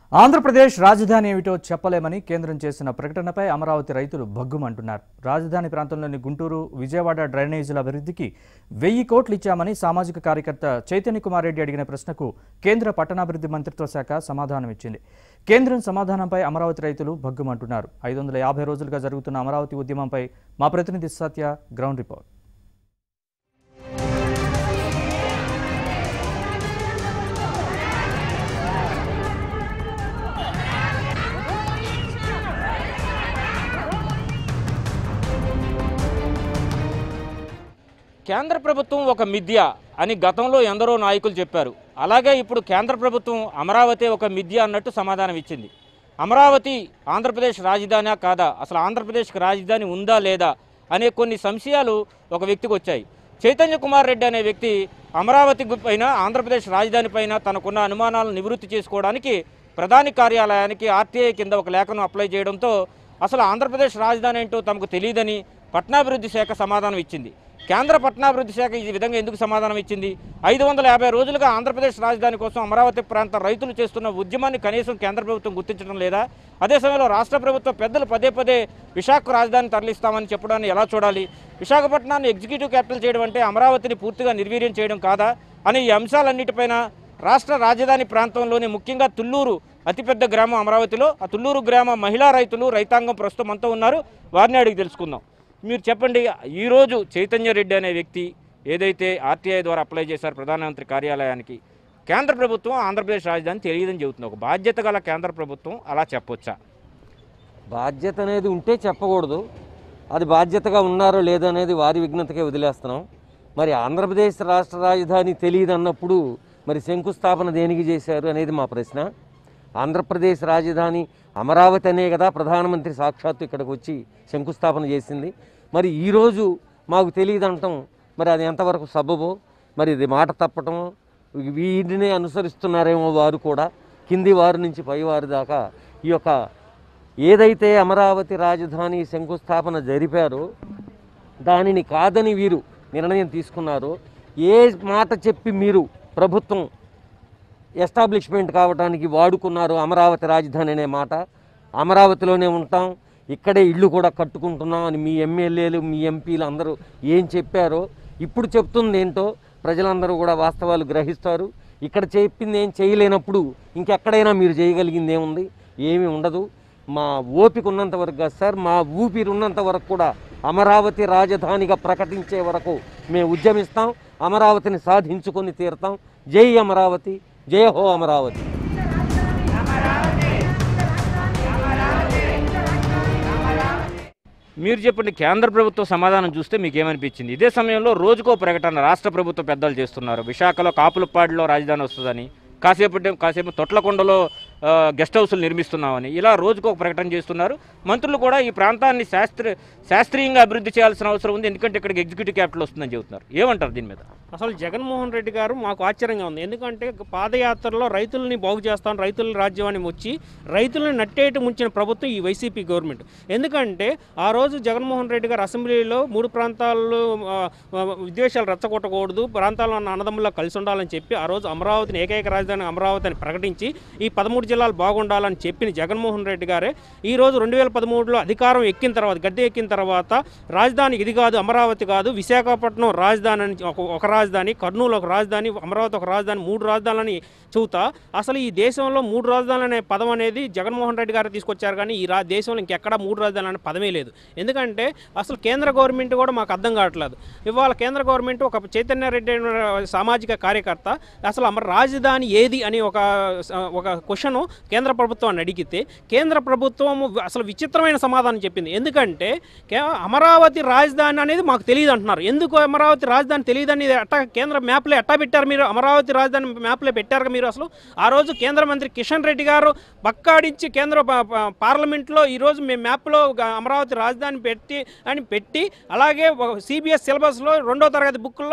ఆంధ్రప్రదేశ్ రాజధాని ఏమిటో చెప్పలేమని కేంద్రం చేసిన ప్రకటనపై అమరావతి రైతులు భగ్గుమంటున్నారు రాజధాని ప్రాంతంలోని గుంటూరు విజయవాడ డ్రైనేజీల అభివృద్ధికి వెయ్యి కోట్లు ఇచ్చామని సామాజిక కార్యకర్త చైతన్య కుమార్ రెడ్డి అడిగిన ప్రశ్నకు కేంద్ర పట్టణాభివృద్ధి మంత్రిత్వ శాఖ సమాధానం ఇచ్చింది కేంద్రం సమాధానంపై అమరావతి రైతులు భగ్గుమంటున్నారు ఐదు వందల యాభై రోజులుగా జరుగుతున్న అమరావతి ఉద్యమంపై మా ప్రతినిధి సత్య గ్రౌండ్ రిపోర్ట్ కేంద్ర ప్రభుత్వం ఒక మిథ్య అని గతంలో ఎందరో నాయకులు చెప్పారు అలాగే ఇప్పుడు కేంద్ర ప్రభుత్వం అమరావతి ఒక మిథ్య అన్నట్టు సమాధానం ఇచ్చింది అమరావతి ఆంధ్రప్రదేశ్ రాజధాని కాదా అసలు ఆంధ్రప్రదేశ్కి రాజధాని ఉందా లేదా అనే కొన్ని సంశయాలు ఒక వ్యక్తికి వచ్చాయి చైతన్య కుమార్ రెడ్డి అనే వ్యక్తి అమరావతి గు- పైన ఆంధ్రప్రదేశ్ రాజధాని పైన తనకున్న అనుమానాలను నివృత్తి చేసుకోవడానికి ప్రధాని కార్యాలయానికి ఆర్టీఐ కింద ఒక లేఖను అప్లై చేయడంతో అసలు ఆంధ్రప్రదేశ్ రాజధాని ఏంటో తమకు తెలియదని పట్టణాభివృద్ధి శాఖ సమాధానం ఇచ్చింది కేంద్ర పట్టణాభివృద్ధి శాఖ ఈ విధంగా ఎందుకు సమాధానం ఇచ్చింది ఐదు వందల యాభై రోజులుగా ఆంధ్రప్రదేశ్ రాజధాని కోసం అమరావతి ప్రాంత రైతులు చేస్తున్న ఉద్యమాన్ని కనీసం కేంద్ర ప్రభుత్వం గుర్తించడం లేదా అదే సమయంలో రాష్ట్ర ప్రభుత్వ పెద్దలు పదే పదే విశాఖ రాజధాని తరలిస్తామని చెప్పడాన్ని ఎలా చూడాలి విశాఖపట్నాన్ని ఎగ్జిక్యూటివ్ క్యాపిటల్ చేయడం అంటే అమరావతిని పూర్తిగా నిర్వీర్యం చేయడం కాదా అనే ఈ అంశాలన్నిటిపైన రాష్ట్ర రాజధాని ప్రాంతంలోని ముఖ్యంగా తుళ్ళూరు అతిపెద్ద గ్రామం అమరావతిలో ఆ తుళ్ళూరు గ్రామ మహిళా రైతులు రైతాంగం ప్రస్తుతం అంతా ఉన్నారు వారిని అడిగి తెలుసుకుందాం మీరు చెప్పండి ఈరోజు చైతన్య రెడ్డి అనే వ్యక్తి ఏదైతే ఆర్టీఐ ద్వారా అప్లై చేశారు ప్రధానమంత్రి కార్యాలయానికి కేంద్ర ప్రభుత్వం ఆంధ్రప్రదేశ్ రాజధాని తెలియదని చెబుతుంది ఒక బాధ్యత గల కేంద్ర ప్రభుత్వం అలా చెప్పొచ్చా బాధ్యత అనేది ఉంటే చెప్పకూడదు అది బాధ్యతగా ఉన్నారో లేదో అనేది వారి విఘ్నతకే వదిలేస్తున్నాం మరి ఆంధ్రప్రదేశ్ రాష్ట్ర రాజధాని తెలియదు అన్నప్పుడు మరి శంకుస్థాపన దేనికి చేశారు అనేది మా ప్రశ్న ఆంధ్రప్రదేశ్ రాజధాని అమరావతి అనే కదా ప్రధానమంత్రి సాక్షాత్తు ఇక్కడికి వచ్చి శంకుస్థాపన చేసింది మరి ఈరోజు మాకు తెలియదు అంటాం మరి అది ఎంతవరకు సబబో మరి ఇది మాట తప్పటం వీటినే అనుసరిస్తున్నారేమో వారు కూడా కింది వారి నుంచి పై వారి దాకా ఈ యొక్క ఏదైతే అమరావతి రాజధాని శంకుస్థాపన జరిపారో దానిని కాదని వీరు నిర్ణయం తీసుకున్నారో ఏ మాట చెప్పి మీరు ప్రభుత్వం ఎస్టాబ్లిష్మెంట్ కావడానికి వాడుకున్నారు అమరావతి రాజధాని అనే మాట అమరావతిలోనే ఉంటాం ఇక్కడే ఇల్లు కూడా కట్టుకుంటున్నాం అని మీ ఎమ్మెల్యేలు మీ ఎంపీలు అందరూ ఏం చెప్పారో ఇప్పుడు చెప్తుంది ఏంటో ప్రజలందరూ కూడా వాస్తవాలు గ్రహిస్తారు ఇక్కడ చెప్పింది ఏం చేయలేనప్పుడు ఇంకెక్కడైనా మీరు చేయగలిగింది ఏముంది ఏమీ ఉండదు మా ఓపిక ఉన్నంత వరకు కాదు సార్ మా ఊపిరి ఉన్నంత వరకు కూడా అమరావతి రాజధానిగా ప్రకటించే వరకు మేము ఉద్యమిస్తాం అమరావతిని సాధించుకొని తీరుతాం జై అమరావతి జయ హో అమరావతి మీరు చెప్పండి కేంద్ర ప్రభుత్వ సమాధానం చూస్తే మీకు ఏమనిపించింది ఇదే సమయంలో రోజుకో ప్రకటన రాష్ట్ర ప్రభుత్వ పెద్దలు చేస్తున్నారు విశాఖలో కాపులపాడులో రాజధాని వస్తుందని కాసేపు కాసేపు తొట్లకొండలో ఆ, గెస్ట్ హౌస్లు నిర్మిస్తున్నామని ఇలా రోజుకో ఒక ప్రకటన చేస్తున్నారు మంత్రులు కూడా ఈ ప్రాంతాన్ని శాస్త్ర శాస్త్రీయంగా అభివృద్ధి చేయాల్సిన అవసరం ఉంది ఎందుకంటే ఇక్కడికి ఎగ్జిక్యూటివ్ క్యాపిటల్ వస్తుందని చెబుతున్నారు ఏమంటారు దీని మీద అసలు జగన్మోహన్ రెడ్డి గారు మాకు ఆశ్చర్యంగా ఉంది ఎందుకంటే పాదయాత్రలో రైతుల్ని బాగు చేస్తాం రైతుల రాజ్యం అని వచ్చి రైతుల్ని నట్టేటి ముంచిన ప్రభుత్వం ఈ వైసీపీ గవర్నమెంట్ ఎందుకంటే ఆ రోజు జగన్మోహన్ రెడ్డి గారు అసెంబ్లీలో మూడు ప్రాంతాల్లో ఆ, ఆ, విద్వేషాలు రెచ్చగొట్టకూడదు ప్రాంతాల్లో ఉన్న అన్నదమ్ముల్లో కలిసి ఉండాలని చెప్పి ఆ రోజు అమరావతిని ఏకైక రాజధాని అమరావతి అని ప్రకటించి ఈ పదమూడు జిల్లాలు బాగుండాలని చెప్పిన జగన్మోహన్ రెడ్డి గారే ఈ రోజు రెండు వేల పదమూడులో అధికారం ఎక్కిన తర్వాత గద్దె ఎక్కిన తర్వాత రాజధాని ఇది కాదు అమరావతి కాదు విశాఖపట్నం రాజధాని అని ఒక ఒక రాజధాని కర్నూలు ఒక రాజధాని అమరావతి ఒక రాజధాని మూడు రాజధానులని చెబుతా అసలు ఈ దేశంలో మూడు రాజధానులు అనే పదం అనేది జగన్మోహన్ రెడ్డి గారు తీసుకొచ్చారు కానీ ఈ రా దేశంలో ఇంకెక్కడా మూడు రాజధానులు అనే పదమే లేదు ఎందుకంటే అసలు కేంద్ర గవర్నమెంట్ కూడా మాకు అర్థం కావట్లేదు ఇవాళ కేంద్ర గవర్నమెంట్ ఒక చైతన్య రెడ్డి అనే సామాజిక కార్యకర్త అసలు అమర రాజధాని ఏది అని ఒక ఒక క్వశ్చన్ కేంద్ర ప్రభుత్వాన్ని అడిగితే కేంద్ర ప్రభుత్వం అసలు విచిత్రమైన సమాధానం చెప్పింది ఎందుకంటే కే- అమరావతి రాజధాని అనేది మాకు తెలియదు అంటున్నారు ఎందుకు అమరావతి రాజధాని తెలియదు అనేది అట్టా కేంద్ర మ్యాప్లో ఎట్టా పెట్టారు మీరు అమరావతి రాజధాని మ్యాప్లో పెట్టారు మీరు అసలు ఆ రోజు కేంద్ర మంత్రి కిషన్ రెడ్డి గారు బక్కాడించి కేంద్ర ప- ప- పార్లమెంట్లో ఈరోజు మేము మ్యాప్లో గ- అమరావతి రాజధాని పెట్టి అని పెట్టి అలాగే సిబిఎస్ సిలబస్లో రెండో తరగతి బుక్లో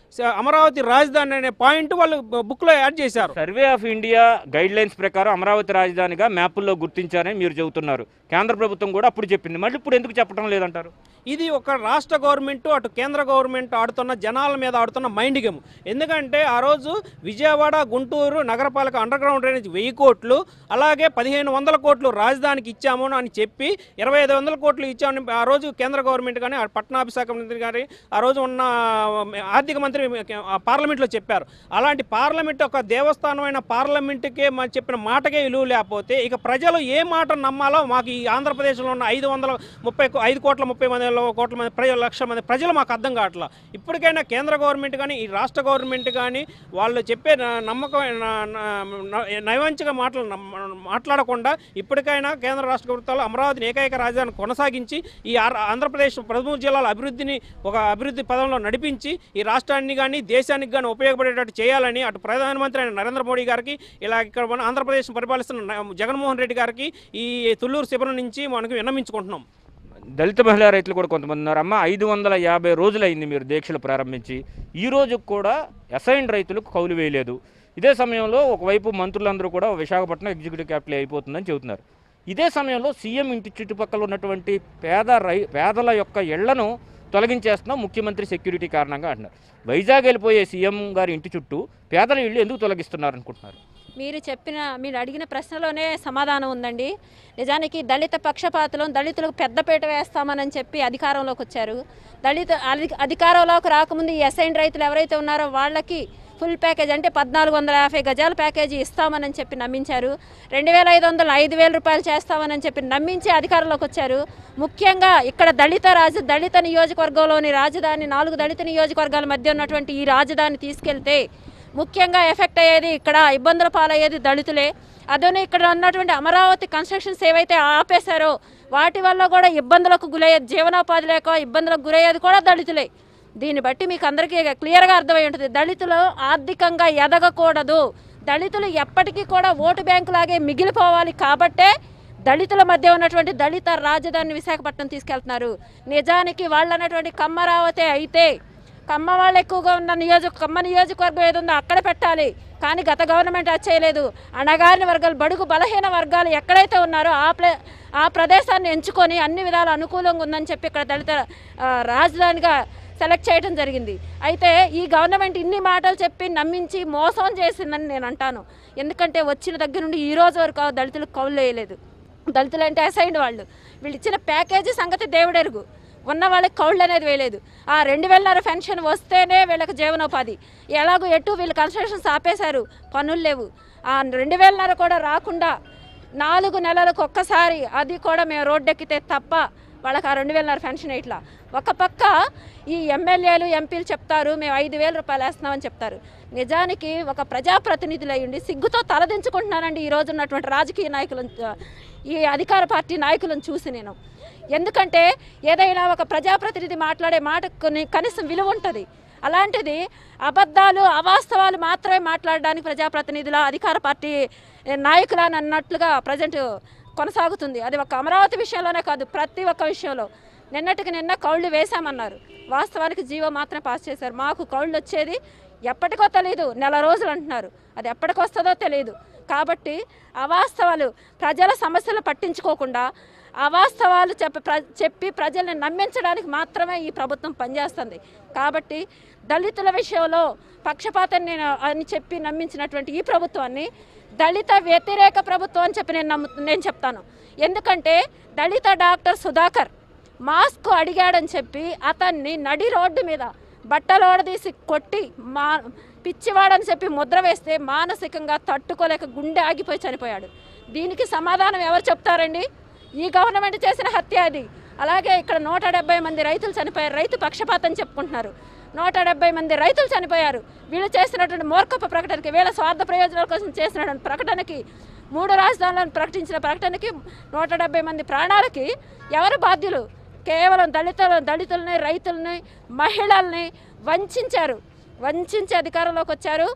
స- అమరావతి రాజధాని అనే పాయింట్ వాళ్ళు బుక్లో యాడ్ చేశారు survey of India guidelines ప్రకారం అమరావతి రాజధానిగా మ్యాపుల్లో గుర్తించారని మీరు చెబుతున్నారు కేంద్ర ప్రభుత్వం కూడా అప్పుడు చెప్పింది మళ్ళీ ఇప్పుడు ఎందుకు చెప్పడం లేదంటారు ఇది ఒక రాష్ట్ర గవర్నమెంట్ అటు కేంద్ర గవర్నమెంట్ ఆడుతున్న జనాల మీద ఆడుతున్న మైండ్ గేమ్ ఎందుకంటే ఆ రోజు విజయవాడ గుంటూరు నగరపాలక అండర్ గ్రౌండ్ డ్రైనేజ్ వెయ్యి కోట్లు అలాగే పదిహేను వందల కోట్లు రాజధానికి ఇచ్చాము అని చెప్పి ఇరవై ఐదు వందల కోట్లు ఇచ్చామని ఆ రోజు కేంద్ర గవర్నమెంట్ కానీ ఆ పట్టణాభిషేక మంత్రి గారి ఆ రోజు ఉన్న ఆర్థిక మంత్రి ఆ పార్లమెంట్లో చెప్పారు అలాంటి పార్లమెంట్ ఒక దేవస్థానమైన పార్లమెంటుకే మనం చెప్పిన మాటకే విలువ లేకపోతే ఇక ప్రజలు ఏ మాట నమ్మాలో మాకు ఈ ఆంధ్రప్రదేశ్లో ఉన్న ఐదు వందల ముప్పై కో- ఐదు కోట్ల ముప్పై మంది కోట్ల మంది ప్రజలు లక్ష మంది ప్రజలు మాకు అర్థం కావట్లా ఇప్పటికైనా కేంద్ర గవర్నమెంట్ కానీ ఈ రాష్ట్ర గవర్నమెంట్ కానీ వాళ్ళు చెప్పే న- నమ్మకమైన న- న- నైవంచిక మాటలు నమ్మ- మాట్లాడకుండా ఇప్పటికైనా కేంద్ర రాష్ట్ర ప్రభుత్వాలు అమరావతిని ఏకైక రాజధాని కొనసాగించి ఈ ఆర్- ఆంధ్రప్రదేశ్ ప్రథమ జిల్లాల అభివృద్ధిని ఒక అభివృద్ధి పదంలో నడిపించి ఈ రాష్ట్రాన్ని కానీ దేశానికి కానీ ఉపయోగపడేటట్టు చేయాలని అటు ప్రధానమంత్రి అయిన నరేంద్ర మోడీ గారికి ఇలా ఇక్కడ మన ఆంధ్రప్రదేశ్ పరిపాలిస్తున్న న- జగన్మోహన్ రెడ్డి గారికి ఈ తుళ్ళూరు శిబిరం నుంచి మనకు విన్నమించుకుంటున్నాం దళిత మహిళా రైతులు కూడా కొంతమంది ఉన్నారు అమ్మ ఐదు వందల యాభై రోజులైంది మీరు దీక్షలు ప్రారంభించి ఈ రోజు కూడా అసైన్ రైతులకు కౌలు వేయలేదు ఇదే సమయంలో ఒకవైపు మంత్రులందరూ కూడా విశాఖపట్నం ఎగ్జిక్యూటివ్ క్యాపిటల్ అయిపోతుందని చెబుతున్నారు ఇదే సమయంలో సీఎం ఇంటి చుట్టుపక్కల ఉన్నటువంటి పేద రై పేదల యొక్క ఇళ్లను తొలగించేస్తున్నాం ముఖ్యమంత్రి సెక్యూరిటీ కారణంగా అంటున్నారు వైజాగ్ వెళ్ళిపోయే సీఎం గారి ఇంటి చుట్టూ పేదల ఇళ్ళు ఎందుకు తొలగిస్తున్నారు అనుకుంటున్నారు మీరు చెప్పిన మీరు అడిగిన ప్రశ్నలోనే సమాధానం ఉందండి నిజానికి దళిత పక్షపాతులం దళితులకు పెద్దపీట వేస్తామని చెప్పి అధికారంలోకి వచ్చారు దళిత అధి- అధికారంలోకి రాకముందు ఈ అసైన్ రైతులు ఎవరైతే ఉన్నారో వాళ్ళకి ఫుల్ ప్యాకేజ్ అంటే పద్నాలుగు వందల యాభై గజాల ప్యాకేజీ ఇస్తామని చెప్పి నమ్మించారు రెండు వేల ఐదు వందలు ఐదు వేల రూపాయలు చేస్తామని చెప్పి నమ్మించి అధికారంలోకి వచ్చారు ముఖ్యంగా ఇక్కడ దళిత రాజు దళిత నియోజకవర్గంలోని రాజధాని నాలుగు దళిత నియోజకవర్గాల మధ్య ఉన్నటువంటి ఈ రాజధాని తీసుకెళ్తే ముఖ్యంగా ఎఫెక్ట్ అయ్యేది ఇక్కడ ఇబ్బందుల పాలయ్యేది దళితులే అదనే ఇక్కడ ఉన్నటువంటి అమరావతి కన్స్ట్రక్షన్స్ ఏవైతే ఆపేశారో వాటి వల్ల కూడా ఇబ్బందులకు గురయ్యేది జీవనోపాధి లేక ఇబ్బందులకు గురయ్యేది కూడా దళితులే దీన్ని బట్టి మీకు అందరికీ క్లియర్గా అర్థమై ఉంటుంది దళితులు ఆర్థికంగా ఎదగకూడదు దళితులు ఎప్పటికీ కూడా ఓటు బ్యాంకు లాగే మిగిలిపోవాలి కాబట్టే దళితుల మధ్య ఉన్నటువంటి దళిత రాజధాని విశాఖపట్నం తీసుకెళ్తున్నారు నిజానికి వాళ్ళు అన్నటువంటి కమ్మరావతే అయితే కమ్మ వాళ్ళు ఎక్కువగా ఉన్న నియోజక కమ్మ నియోజకవర్గం ఏది ఉందో అక్కడ పెట్టాలి కానీ గత గవర్నమెంట్ అది చేయలేదు అణగారిన వర్గాలు బడుగు బలహీన వర్గాలు ఎక్కడైతే ఉన్నారో ఆ ప్లే ఆ ప్రదేశాన్ని ఎంచుకొని అన్ని విధాలు అనుకూలంగా ఉందని చెప్పి ఇక్కడ దళిత ఆ, రాజధానిగా సెలెక్ట్ చేయడం జరిగింది అయితే ఈ గవర్నమెంట్ ఇన్ని మాటలు చెప్పి నమ్మించి మోసం చేసిందని నేను అంటాను ఎందుకంటే వచ్చిన దగ్గర నుండి ఈ రోజు వరకు ఆ దళితులకు కౌలు వేయలేదు దళితులు అంటే అసైన్డ్ వాళ్ళు వీళ్ళు ఇచ్చిన ప్యాకేజీ సంగతి దేవుడెరుగు ఉన్న వాళ్ళకి కౌళ్ళు అనేది వేయలేదు ఆ రెండు వేలన్నర పెన్షన్ వస్తేనే వీళ్ళకి జీవనోపాధి ఎలాగో ఎటు వీళ్ళు కన్స్ట్రక్షన్స్ ఆపేశారు పనులు లేవు ఆ రెండు వేలన్నర కూడా రాకుండా నాలుగు నెలలకు ఒక్కసారి అది కూడా మేము రోడ్డెక్కితే తప్ప వాళ్ళకి ఆ రెండు వేలన్నర పెన్షన్ ఇట్లా ఒక పక్క ఈ ఎమ్మెల్యేలు ఎంపీలు చెప్తారు మేము ఐదు వేల రూపాయలు వేస్తున్నామని చెప్తారు నిజానికి ఒక ప్రజాప్రతినిధులు అయ్యుండి సిగ్గుతో తలదించుకుంటున్నానండి ఈ రోజు ఉన్నటువంటి రాజకీయ నాయకులను ఈ అధికార పార్టీ నాయకులను చూసి నేను ఎందుకంటే ఏదైనా ఒక ప్రజాప్రతినిధి మాట్లాడే మాట కొన్ని కనీసం విలువ ఉంటుంది అలాంటిది అబద్ధాలు అవాస్తవాలు మాత్రమే మాట్లాడడానికి ప్రజాప్రతినిధుల అధికార పార్టీ నాయకులు అని అన్నట్లుగా ప్రజెంట్ కొనసాగుతుంది అది ఒక అమరావతి విషయంలోనే కాదు ప్రతి ఒక్క విషయంలో నిన్నటికి నిన్న కౌళ్ళు వేశామన్నారు వాస్తవానికి జీవో మాత్రం పాస్ చేశారు మాకు కౌళ్ళు వచ్చేది ఎప్పటికో తెలియదు నెల రోజులు అంటున్నారు అది ఎప్పటికి వస్తుందో తెలియదు కాబట్టి అవాస్తవాలు ప్రజల సమస్యలు పట్టించుకోకుండా అవాస్తవాలు చెప్పి ప్ర చెప్పి ప్రజల్ని నమ్మించడానికి మాత్రమే ఈ ప్రభుత్వం పనిచేస్తుంది కాబట్టి దళితుల విషయంలో పక్షపాతం నేను అని చెప్పి నమ్మించినటువంటి ఈ ప్రభుత్వాన్ని దళిత వ్యతిరేక ప్రభుత్వం అని చెప్పి నేను నమ్ము నేను చెప్తాను ఎందుకంటే దళిత డాక్టర్ సుధాకర్ మాస్క్ అడిగాడని చెప్పి అతన్ని నడి రోడ్డు మీద బట్టలు ఓడదీసి కొట్టి మా పిచ్చివాడని చెప్పి ముద్ర వేస్తే మానసికంగా తట్టుకోలేక గుండె ఆగిపోయి చనిపోయాడు దీనికి సమాధానం ఎవరు చెప్తారండి ఈ గవర్నమెంట్ చేసిన హత్య అది అలాగే ఇక్కడ నూట డెబ్బై మంది రైతులు చనిపోయారు రైతు పక్షపాతం చెప్పుకుంటున్నారు నూట డెబ్బై మంది రైతులు చనిపోయారు వీళ్ళు చేసినటువంటి మూర్ఖపు ప్రకటనకి వీళ్ళ స్వార్థ ప్రయోజనాల కోసం చేసినటువంటి ప్రకటనకి మూడు రాజధానులను ప్రకటించిన ప్రకటనకి నూట డెబ్బై మంది ప్రాణాలకి ఎవరు బాధ్యులు కేవలం దళితులు దళితుల్ని రైతుల్ని మహిళల్ని వంచారు వంచి అధికారంలోకి వచ్చారు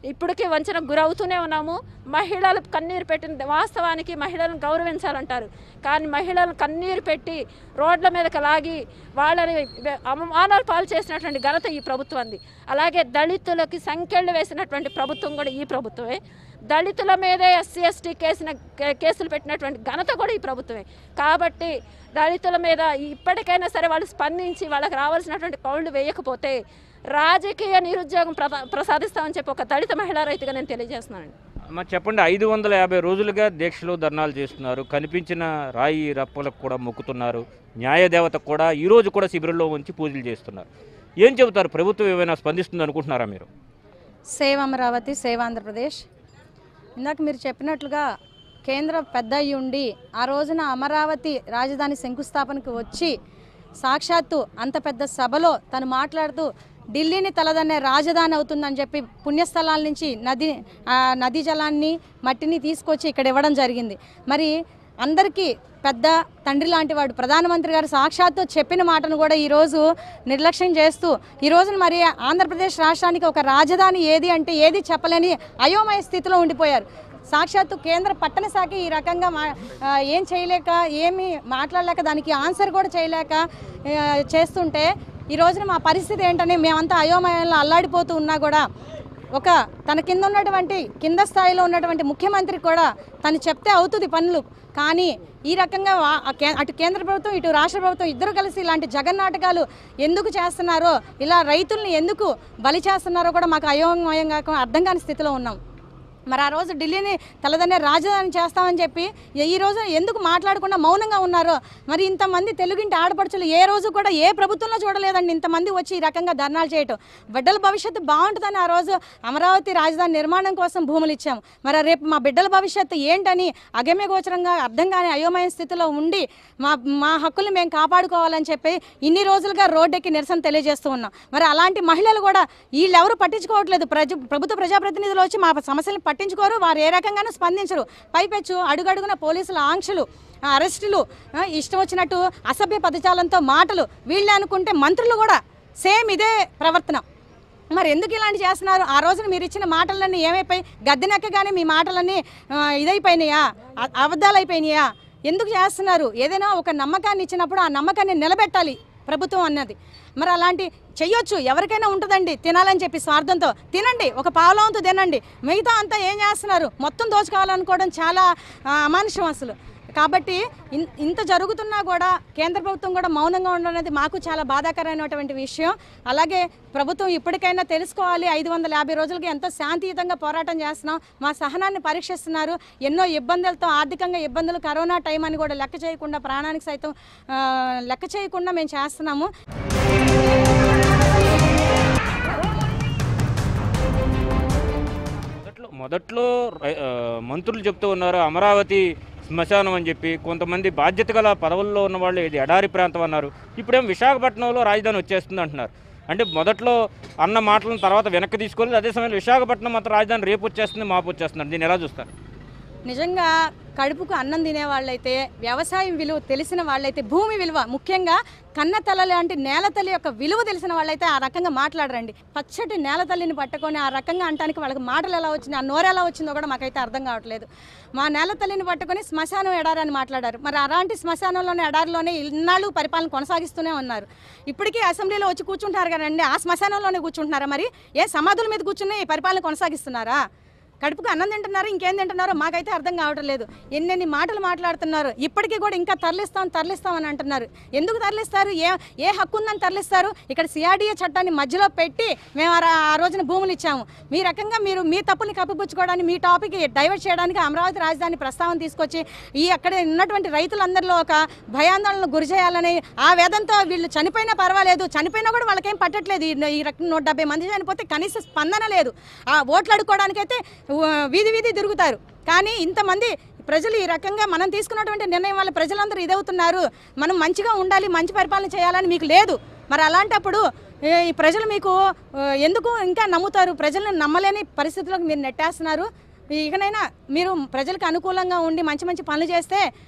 ఇప్పటికీ వంచన గురవుతూనే ఉన్నాము మహిళలు కన్నీరు పెట్టిన వాస్తవానికి మహిళలను గౌరవించాలంటారు కానీ మహిళలను కన్నీరు పెట్టి రోడ్ల మీదకి లాగి వాళ్ళని వె- అవమానాలు పాలు చేసినటువంటి ఘనత ఈ ప్రభుత్వంది అలాగే దళితులకి సంఖ్యలు వేసినటువంటి ప్రభుత్వం కూడా ఈ ప్రభుత్వమే దళితుల మీదే ఎస్సీ ఎస్టీ కేసిన కే- కేసులు పెట్టినటువంటి ఘనత కూడా ఈ ప్రభుత్వమే కాబట్టి దళితుల మీద ఇప్పటికైనా సరే వాళ్ళు స్పందించి వాళ్ళకి రావాల్సినటువంటి కౌళ్ళు వేయకపోతే రాజకీయ నిరుద్యోగం ప్రసా- ప్రసాదిస్తామని చెప్పి ఒక దళిత మహిళా రైతుగా నేను తెలియజేస్తున్నాను అమ్మ చెప్పండి ఐదు వందల యాభై రోజులుగా దీక్షలు ధర్నాలు చేస్తున్నారు కనిపించిన రాయి రప్పలకు కూడా మొక్కుతున్నారు న్యాయదేవతకు కూడా ఈ రోజు కూడా శిబిరంలో ఉంచి పూజలు చేస్తున్నారు ఏం చెబుతారు ప్రభుత్వం ఏమైనా స్పందిస్తుంది అనుకుంటున్నారా మీరు సేవ్ అమరావతి సేవ్ ఆంధ్రప్రదేశ్ ఇందాక మీరు చెప్పినట్లుగా కేంద్ర పెద్ద అయ్యి ఉండి ఆ రోజున అమరావతి రాజధాని శంకుస్థాపనకు వచ్చి సాక్షాత్తు అంత పెద్ద సభలో తను మాట్లాడుతూ ఢిల్లీని తలదన్నే రాజధాని అవుతుందని చెప్పి పుణ్యస్థలాల నుంచి నది ఆ నదీ జలాన్ని మట్టిని తీసుకొచ్చి ఇక్కడ ఇవ్వడం జరిగింది మరి అందరికీ పెద్ద తండ్రి లాంటి వాడు ప్రధానమంత్రి గారు సాక్షాత్తు చెప్పిన మాటను కూడా ఈరోజు నిర్లక్ష్యం చేస్తూ ఈ రోజున మరి ఆంధ్రప్రదేశ్ రాష్ట్రానికి ఒక రాజధాని ఏది అంటే ఏది చెప్పలేని అయోమయ స్థితిలో ఉండిపోయారు సాక్షాత్తు కేంద్ర పట్టణ శాఖ ఈ రకంగా మా ఆ, ఏం చేయలేక ఏమి మాట్లాడలేక దానికి ఆన్సర్ కూడా చేయలేక ఆ, చేస్తుంటే ఈ రోజున మా పరిస్థితి ఏంటని మేమంతా అయోమయంలో అల్లాడిపోతూ ఉన్నా కూడా ఒక తన కింద ఉన్నటువంటి కింద స్థాయిలో ఉన్నటువంటి ముఖ్యమంత్రి కూడా తను చెప్తే అవుతుంది పనులు కానీ ఈ రకంగా వా- ఆ కే- అటు కేంద్ర ప్రభుత్వం ఇటు రాష్ట్ర ప్రభుత్వం ఇద్దరు కలిసి ఇలాంటి జగన్నాటకాలు ఎందుకు చేస్తున్నారో ఇలా రైతుల్ని ఎందుకు బలి చేస్తున్నారో కూడా మాకు అయోమయంగా అర్థం కాని స్థితిలో ఉన్నాం మరి ఆ రోజు ఢిల్లీని తలదన్నే రాజధాని చేస్తామని చెప్పి ఈ రోజు ఎందుకు మాట్లాడకుండా మౌనంగా ఉన్నారో మరి ఇంతమంది తెలుగింటి ఆడపడుచులు ఏ రోజు కూడా ఏ ప్రభుత్వంలో చూడలేదండి ఇంతమంది వచ్చి ఈ రకంగా ధర్నాలు చేయటం బిడ్డల భవిష్యత్తు బాగుంటుందని ఆ రోజు అమరావతి రాజధాని నిర్మాణం కోసం భూములు ఇచ్చాము మరి రేపు మా బిడ్డల భవిష్యత్తు ఏంటని అగమ్య గోచరంగా అర్థం కాని అయోమయ స్థితిలో ఉండి మా మా హక్కుల్ని మేము కాపాడుకోవాలని చెప్పి ఇన్ని రోజులుగా రోడ్డెక్కి నిరసన తెలియజేస్తూ ఉన్నాం మరి అలాంటి మహిళలు కూడా వీళ్ళెవరు పట్టించుకోవట్లేదు ప్రజ ప్రభుత్వ ప్రజాప్రతినిధులు వచ్చి మా సమస్యలను పట్టించుకోరు వారు ఏ రకంగానూ స్పందించరు పైపెచ్చు అడుగడుగున పోలీసుల ఆంక్షలు ఆ, అరెస్టులు ఆ, ఇష్టం వచ్చినట్టు అసభ్య పదజాలంతో మాటలు వీళ్ళే అనుకుంటే మంత్రులు కూడా సేమ్ ఇదే ప్రవర్తన మరి ఎందుకు ఇలాంటి చేస్తున్నారు ఆ రోజున మీరు ఇచ్చిన మాటలన్నీ ఏమైపోయి గద్దెనెక్కగానే మీ మాటలన్నీ ఆ, ఇదైపోయినాయా అ- అబద్ధాలు అయిపోయినాయా ఎందుకు చేస్తున్నారు ఏదైనా ఒక నమ్మకాన్ని ఇచ్చినప్పుడు ఆ నమ్మకాన్ని నిలబెట్టాలి ప్రభుత్వం అన్నది మరి అలాంటి చెయ్యొచ్చు ఎవరికైనా ఉంటుందండి తినాలని చెప్పి స్వార్థంతో తినండి ఒక పావులంతో తినండి మిగతా అంతా ఏం చేస్తున్నారు మొత్తం దోచుకోవాలనుకోవడం చాలా ఆ, అమానుషం అసలు కాబట్టి ఇన్- ఇంత జరుగుతున్నా కూడా కేంద్ర ప్రభుత్వం కూడా మౌనంగా ఉండడం అనేది మాకు చాలా బాధాకరమైనటువంటి విషయం అలాగే ప్రభుత్వం ఇప్పటికైనా తెలుసుకోవాలి ఐదు వందల యాభై రోజులకి ఎంతో శాంతియుతంగా పోరాటం చేస్తున్నాం మా సహనాన్ని పరీక్షిస్తున్నారు ఎన్నో ఇబ్బందులతో ఆర్థికంగా ఇబ్బందులు కరోనా టైం అని కూడా లెక్క చేయకుండా ప్రాణానికి సైతం ఆ, లెక్క చేయకుండా మేము చేస్తున్నాము మొదట్లో మొదట్లో రై- ఆ, మంత్రులు చెప్తూ ఉన్నారు అమరావతి శ్మశానం అని చెప్పి కొంతమంది బాధ్యత గల పదవుల్లో ఉన్న వాళ్ళు ఇది ఎడారి ప్రాంతం అన్నారు ఇప్పుడేం విశాఖపట్నంలో రాజధాని వచ్చేస్తుంది అంటున్నారు అంటే మొదట్లో అన్న మాటలను తర్వాత వెనక్కి తీసుకోలేదు అదే సమయంలో విశాఖపట్నం మాత్రం రాజధాని రేపు వచ్చేస్తుంది మాపు వచ్చేస్తున్నారు దీన్ని ఎలా చూస్తారు నిజంగా కడుపుకు అన్నం తినే వాళ్ళైతే వ్యవసాయం విలువ తెలిసిన వాళ్ళైతే భూమి విలువ ముఖ్యంగా కన్న తల లాంటి నేల తల్లి యొక్క విలువ తెలిసిన వాళ్ళైతే ఆ రకంగా మాట్లాడరండి పచ్చటి నేల తల్లిని పట్టుకొని ఆ రకంగా అంటానికి వాళ్ళకి మాటలు ఎలా వచ్చినాయి ఆ నోరు ఎలా వచ్చిందో కూడా మాకైతే అర్థం కావట్లేదు మా నేల తల్లిని పట్టుకొని శ్మశానం ఎడారని మాట్లాడారు మరి అలాంటి శ్మశానంలోనే ఎడారిలోనే ఇన్నాళ్ళు పరిపాలన కొనసాగిస్తూనే ఉన్నారు ఇప్పటికీ అసెంబ్లీలో వచ్చి కూర్చుంటారు కదండి ఆ శ్మశానంలోనే కూర్చుంటున్నారా మరి ఏ సమాధుల మీద కూర్చుని ఈ పరిపాలన కొనసాగిస్తున్నారా కడుపుకు అన్నం తింటున్నారు ఇంకేం తింటున్నారో మాకైతే అర్థం కావటం లేదు ఎన్నెన్ని మాటలు మాట్లాడుతున్నారు ఇప్పటికీ కూడా ఇంకా తరలిస్తాం తరలిస్తాం అని అంటున్నారు ఎందుకు తరలిస్తారు ఏ ఏ హక్కు ఉందని తరలిస్తారు ఇక్కడ సిఆర్డీఏ చట్టాన్ని మధ్యలో పెట్టి మేము ఆ రా- ఆ రోజున భూములు ఇచ్చాము మీ రకంగా మీరు మీ తప్పుని కప్పిపుచ్చుకోవడానికి మీ టాపిక్ డైవర్ట్ చేయడానికి అమరావతి రాజధాని ప్రస్తావన తీసుకొచ్చి ఈ అక్కడ ఉన్నటువంటి రైతులందరిలో ఒక భయాందోళనకు గురి చేయాలని ఆ వేదంతో వీళ్ళు చనిపోయినా పర్వాలేదు చనిపోయినా కూడా వాళ్ళకేం పట్టట్లేదు ఈ- ఈ రకం నూట డెబ్బై మంది చనిపోతే కనీస స్పందన లేదు ఆ ఓట్లు అడుక్కోవడానికైతే ఊ, వీధి వీధి తిరుగుతారు కానీ ఇంతమంది ప్రజలు ఈ రకంగా మనం తీసుకున్నటువంటి నిర్ణయం వల్ల ప్రజలందరూ ఇదవుతున్నారు మనం మంచిగా ఉండాలి మంచి పరిపాలన చేయాలని మీకు లేదు మరి అలాంటప్పుడు ఏ, ఈ ప్రజలు మీకు ఆ, ఎందుకు ఇంకా నమ్ముతారు ప్రజలను నమ్మలేని పరిస్థితులకు మీరు నెట్టేస్తున్నారు ఇకనైనా మీరు ప్రజలకు అనుకూలంగా ఉండి మంచి మంచి పనులు చేస్తే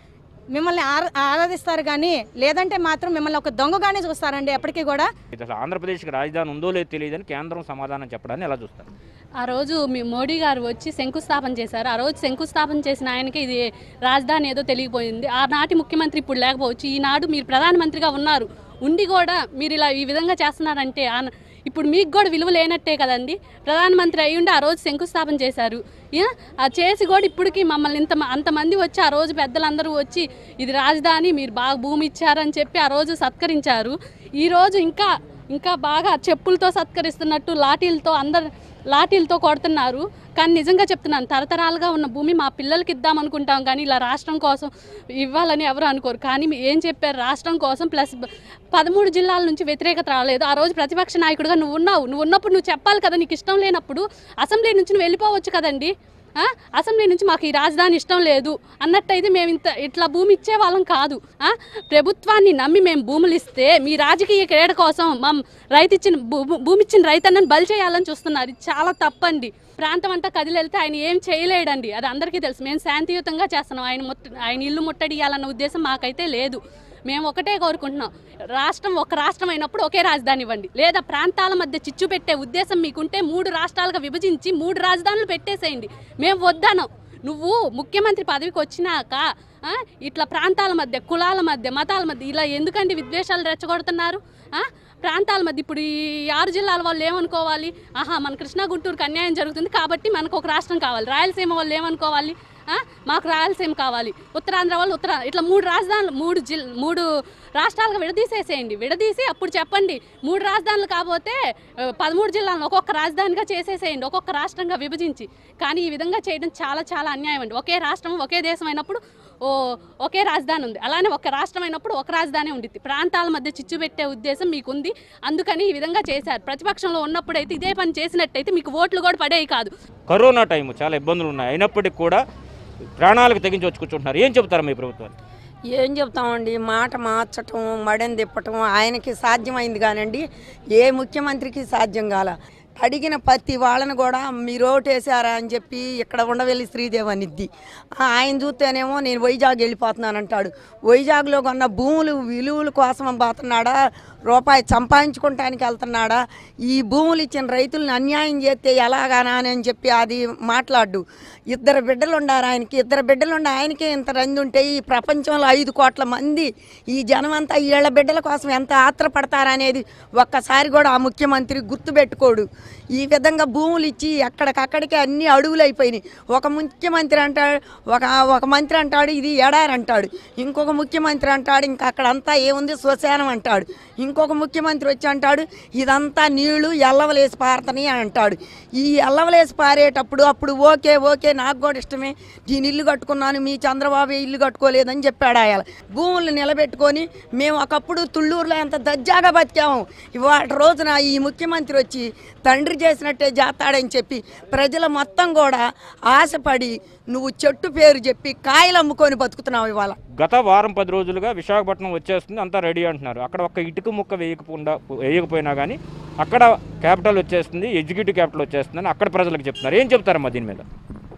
మిమ్మల్ని ఆరా ఆరాధిస్తారు కానీ లేదంటే మాత్రం మిమ్మల్ని ఒక దొంగగానే చూస్తారండి ఎప్పటికీ కూడా ఇది అసలు ఆంధ్రప్రదేశ్కి రాజధాని ఉందో లేదో తెలియదని కేంద్రం సమాధానం చెప్పడాన్ని ఎలా చూస్తారు ఆ రోజు మీ మోడీ గారు వచ్చి శంకుస్థాపన చేశారు ఆ రోజు శంకుస్థాపన చేసిన ఆయనకి ఇది రాజధాని ఏదో తెలియపోయింది ఆనాటి ముఖ్యమంత్రి ఇప్పుడు లేకపోవచ్చు ఈనాడు మీరు ప్రధానమంత్రిగా ఉన్నారు ఉండి కూడా మీరు ఇలా ఈ విధంగా చేస్తున్నారంటే ఆన- ఇప్పుడు మీకు కూడా విలువ లేనట్టే కదండి ప్రధానమంత్రి అయి ఉండి ఆ రోజు శంకుస్థాపన చేశారు యా? ఆ చేసి కూడా ఇప్పటికి మమ్మల్ని ఇంత అంతమంది వచ్చి ఆ రోజు పెద్దలందరూ వచ్చి ఇది రాజధాని మీరు బాగా భూమి ఇచ్చారని చెప్పి ఆ రోజు సత్కరించారు ఈ రోజు ఇంకా ఇంకా బాగా చెప్పులతో సత్కరిస్తున్నట్టు లాఠీలతో అందరు లాఠీలతో కొడుతున్నారు కానీ నిజంగా చెప్తున్నాను తరతరాలుగా ఉన్న భూమి మా పిల్లలకి ఇద్దాం అనుకుంటాం కానీ ఇలా రాష్ట్రం కోసం ఇవ్వాలని ఎవరు అనుకోరు కానీ మీ- ఏం చెప్పారు రాష్ట్రం కోసం ప్లస్ బ- పదమూడు జిల్లాల నుంచి వ్యతిరేకత రాలేదు ఆ రోజు ప్రతిపక్ష నాయకుడిగా నువ్వు ఉన్నావు నువ్వు ఉన్నప్పుడు నువ్వు చెప్పాలి కదా నీకు ఇష్టం లేనప్పుడు అసెంబ్లీ నుంచి నువ్వు వెళ్ళిపోవచ్చు కదండి ఆ? అసెంబ్లీ నుంచి మాకు ఈ రాజధాని ఇష్టం లేదు అన్నట్టయితే మేము ఇంత ఇట్లా భూమి ఇచ్చే వాళ్ళం కాదు ఆ? ప్రభుత్వాన్ని నమ్మి మేము భూములు ఇస్తే మీ రాజకీయ క్రీడ కోసం మా రైతు ఇచ్చిన భూ- భూమి ఇచ్చిన రైతన్నను బలి చేయాలని చూస్తున్నారు ఇది చాలా తప్పండి ప్రాంతం అంతా కదిలెళ్తే ఆయన ఏం చేయలేడండి అది అందరికీ తెలుసు మేము శాంతియుతంగా చేస్తున్నాం ఆయన ముట్ట ఆయన ఇల్లు ముట్టడియాలన్న ఉద్దేశం మాకైతే లేదు మేము ఒకటే కోరుకుంటున్నాం రాష్ట్రం ఒక రాష్ట్రం అయినప్పుడు ఒకే రాజధాని ఇవ్వండి లేదా ప్రాంతాల మధ్య చిచ్చు పెట్టే ఉద్దేశం మీకుంటే మూడు రాష్ట్రాలుగా విభజించి మూడు రాజధానులు పెట్టేసేయండి మేము వద్దనం నువ్వు ముఖ్యమంత్రి పదవికి వచ్చినాక ఆ, ఇట్లా ప్రాంతాల మధ్య కులాల మధ్య మతాల మధ్య ఇలా ఎందుకండి విద్వేషాలు రెచ్చగొడుతున్నారు ఆ? ప్రాంతాల మధ్య ఇప్పుడు ఈ ఆరు జిల్లాల వాళ్ళు ఏమనుకోవాలి ఆహా మన కృష్ణా గుంటూరుకి అన్యాయం జరుగుతుంది కాబట్టి మనకు ఒక రాష్ట్రం కావాలి రాయలసీమ వాళ్ళు ఏమనుకోవాలి ఆ? మాకు రాయలసీమ కావాలి ఉత్తరాంధ్ర వాళ్ళు ఉత్తరా ఇట్లా మూడు రాజధానులు మూడు జిల్ మూడు రాష్ట్రాలుగా విడదీసేసేయండి విడదీసి అప్పుడు చెప్పండి మూడు రాజధానులు కాకపోతే ఆ, పదమూడు జిల్లాలను ఒక్కొక్క రాజధానిగా చేసేసేయండి ఒక్కొక్క రాష్ట్రంగా విభజించి కానీ ఈ విధంగా చేయడం చాలా చాలా అన్యాయం అండి ఒకే రాష్ట్రం ఒకే దేశం అయినప్పుడు ఓ ఒకే రాజధాని ఉంది అలానే ఒక రాష్ట్రం అయినప్పుడు ఒక రాజధాని ఉండిద్ది ప్రాంతాల మధ్య చిచ్చు పెట్టే ఉద్దేశం మీకుంది అందుకని ఈ విధంగా చేశారు ప్రతిపక్షంలో ఉన్నప్పుడైతే ఇదే పని చేసినట్టయితే మీకు ఓట్లు కూడా పడేవి కాదు కరోనా టైం చాలా ఇబ్బందులు ఉన్నాయి అయినప్పటికీ కూడా ప్రాణాలకు తెగించి వచ్చి కూర్చుంటున్నారు ఏం చెప్తారు మీ ప్రభుత్వాన్ని ఏం చెప్తామండి మాట మార్చటం మడని తిప్పటం ఆయనకి సాధ్యమైంది కానండి ఏ ముఖ్యమంత్రికి సాధ్యం కాల అడిగిన ప్రతి వాళ్ళని కూడా మీరు ఓటేసారా అని చెప్పి ఇక్కడ ఉండవెళ్ళి శ్రీదేవి అనిద్ది ఆ, ఆయన చూస్తేనేమో నేను వైజాగ్ వెళ్ళిపోతున్నాను అంటాడు వైజాగ్లో కొన్న భూములు విలువల కోసం పోతున్నాడా రూపాయి సంపాదించుకోవటానికి వెళ్తున్నాడా ఈ భూములు ఇచ్చిన రైతులను అన్యాయం చేస్తే ఎలాగానా అని చెప్పి అది మాట్లాడు ఇద్దరు బిడ్డలు ఉండారు ఆయనకి ఇద్దరు బిడ్డలు ఉండి ఆయనకే ఇంత రంది ఉంటే ఈ ప్రపంచంలో ఐదు కోట్ల మంది ఈ జనమంతా వీళ్ళ బిడ్డల కోసం ఎంత ఆత్రపడతారనేది ఒక్కసారి కూడా ఆ ముఖ్యమంత్రి గుర్తుపెట్టుకోడు ఈ విధంగా భూములు ఇచ్చి ఎక్కడికక్కడికి అన్ని అడుగులు అయిపోయినాయి ఒక ముఖ్యమంత్రి అంటాడు ఒక ఒక మంత్రి అంటాడు ఇది ఎడారి అంటాడు ఇంకొక ముఖ్యమంత్రి అంటాడు ఇంకా అక్కడ అంతా ఏముంది శ్మశానం అంటాడు ఇంకొక ముఖ్యమంత్రి వచ్చి అంటాడు ఇదంతా నీళ్లు ఎల్లవలేసి పారుతని అని అంటాడు ఈ ఎల్లవలేసి పారేటప్పుడు అప్పుడు ఓకే ఓకే నాకు కూడా ఇష్టమే నేను ఇల్లు కట్టుకున్నాను మీ చంద్రబాబు ఇల్లు కట్టుకోలేదని చెప్పాడు ఆయన భూములు నిలబెట్టుకొని మేము ఒకప్పుడు తుళ్ళూరులో ఎంత దజ్జాగా బతికాము ఇవాళ రోజున ఈ ముఖ్యమంత్రి వచ్చి తండ్రి చేసినట్టే చేస్తాడని చెప్పి ప్రజల మొత్తం కూడా ఆశపడి నువ్వు చెట్టు పేరు చెప్పి కాయలు అమ్ముకొని బతుకుతున్నావు ఇవాళ గత వారం పది రోజులుగా విశాఖపట్నం వచ్చేస్తుంది అంతా రెడీ అంటున్నారు అక్కడ ఒక్క ఇటుక ముక్క వేయకుండా వేయకపోయినా కానీ అక్కడ క్యాపిటల్ వచ్చేస్తుంది ఎగ్జిక్యూటివ్ క్యాపిటల్ వచ్చేస్తుందని అక్కడ ప్రజలకు చెప్తున్నారు ఏం చెప్తారమ్మా దీని మీద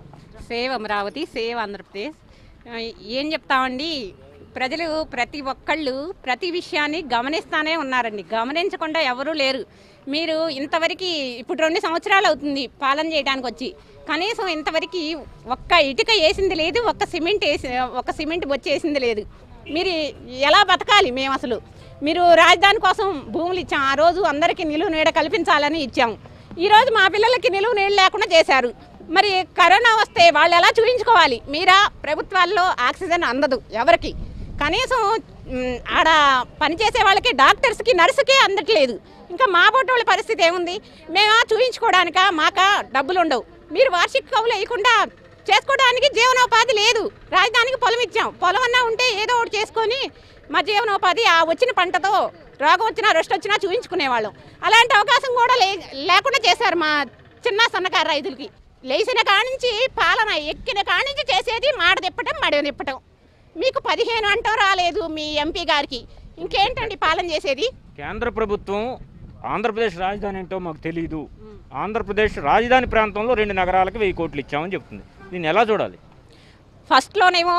సేవ్ అమరావతి సేవ్ ఆంధ్రప్రదేశ్ ఆ, ఏం చెప్తామండి ప్రజలు ప్రతి ఒక్కళ్ళు ప్రతి విషయాన్ని గమనిస్తానే ఉన్నారండి గమనించకుండా ఎవరూ లేరు మీరు ఇంతవరకు ఇప్పుడు రెండు సంవత్సరాలు అవుతుంది పాలన చేయడానికి వచ్చి కనీసం ఇంతవరకు ఒక్క ఇటుక వేసింది లేదు ఒక్క సిమెంట్ వేసి ఒక్క సిమెంట్ వచ్చేసింది లేదు మీరు ఎలా బతకాలి మేము అసలు మీరు రాజధాని కోసం భూములు ఇచ్చాం ఆ రోజు అందరికీ నిలువు నీడ కల్పించాలని ఇచ్చాం ఈరోజు మా పిల్లలకి నిలువు నీళ్ళు లేకుండా చేశారు మరి కరోనా వస్తే వాళ్ళు ఎలా చూపించుకోవాలి మీరా ప్రభుత్వాల్లో ఆక్సిజన్ అందదు ఎవరికి కనీసం మ్, ఆడ పనిచేసే వాళ్ళకి డాక్టర్స్కి నర్సుకి అందట్లేదు ఇంకా మా వాళ్ళ పరిస్థితి ఏముంది మేమా చూపించుకోవడానిక మాక డబ్బులు ఉండవు మీరు వార్షిక కవులు వేయకుండా చేసుకోవడానికి జీవనోపాధి లేదు రాజధానికి పొలం ఇచ్చాం పొలం అన్నా ఉంటే ఏదో ఒకటి చేసుకొని మా జీవనోపాధి ఆ వచ్చిన పంటతో రోగం వచ్చినా రెస్ట్ వచ్చినా చూపించుకునేవాళ్ళం అలాంటి అవకాశం కూడా లే లేకుండా చేశారు మా చిన్న సన్నకారు రైతులకి లేచిన కానించి పాలన ఎక్కిన కానించి చేసేది మాట తిప్పటం మడి తిప్పటం మీకు పదిహేను అంటం రాలేదు మీ ఎంపీ గారికి ఇంకేంటండి పాలన చేసేది కేంద్ర ప్రభుత్వం ఆంధ్రప్రదేశ్ రాజధాని ఏంటో మాకు తెలియదు ఆంధ్రప్రదేశ్ రాజధాని ప్రాంతంలో రెండు నగరాలకు వెయ్యి కోట్లు ఇచ్చామని చెప్తుంది దీన్ని ఎలా చూడాలి ఫస్ట్లోనేమో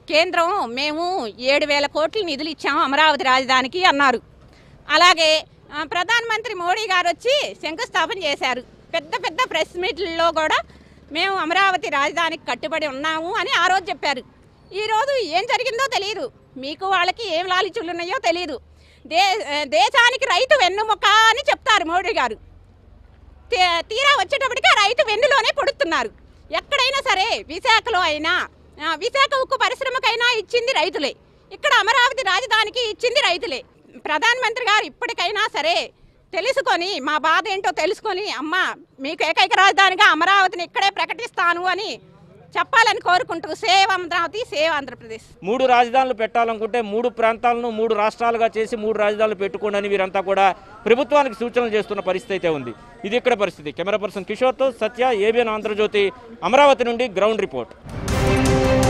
కేంద్రం మేము ఏడు వేల కోట్ల నిధులు ఇచ్చాము అమరావతి రాజధానికి అన్నారు అలాగే ఆ, ప్రధానమంత్రి మోడీ గారు వచ్చి శంకుస్థాపన చేశారు పెద్ద పెద్ద ప్రెస్ మీట్లలో కూడా మేము అమరావతి రాజధానికి కట్టుబడి ఉన్నాము అని ఆ రోజు చెప్పారు ఈరోజు ఏం జరిగిందో తెలియదు మీకు వాళ్ళకి ఏం లాలిచులు ఉన్నాయో తెలియదు దే దేశానికి రైతు వెన్నుముక అని చెప్తారు మోడీ గారు తే- తీరా వచ్చేటప్పటికి ఆ రైతు వెన్నులోనే పొడుతున్నారు ఎక్కడైనా సరే విశాఖలో అయినా ఆ, విశాఖ ఉక్కు పరిశ్రమకైనా ఇచ్చింది రైతులే ఇక్కడ అమరావతి రాజధానికి ఇచ్చింది రైతులే ప్రధానమంత్రి గారు ఇప్పటికైనా సరే తెలుసుకొని మా బాధ ఏంటో తెలుసుకొని అమ్మ మీకు ఏకైక రాజధానిగా అమరావతిని ఇక్కడే ప్రకటిస్తాను అని చెప్పాలని కోరుకుంటూ సేవ్ అమరావతి సేవ్ ఆంధ్రప్రదేశ్ మూడు రాజధానులు పెట్టాలనుకుంటే మూడు ప్రాంతాలను మూడు రాష్ట్రాలుగా చేసి మూడు రాజధానులు పెట్టుకోండి అని వీరంతా కూడా ప్రభుత్వానికి సూచనలు చేస్తున్న పరిస్థితి అయితే ఉంది ఇది ఇక్కడ పరిస్థితి కెమెరా పర్సన్ కిషోర్తో సత్య ఏబిఎన్ ఆంధ్రజ్యోతి అమరావతి నుండి గ్రౌండ్ రిపోర్ట్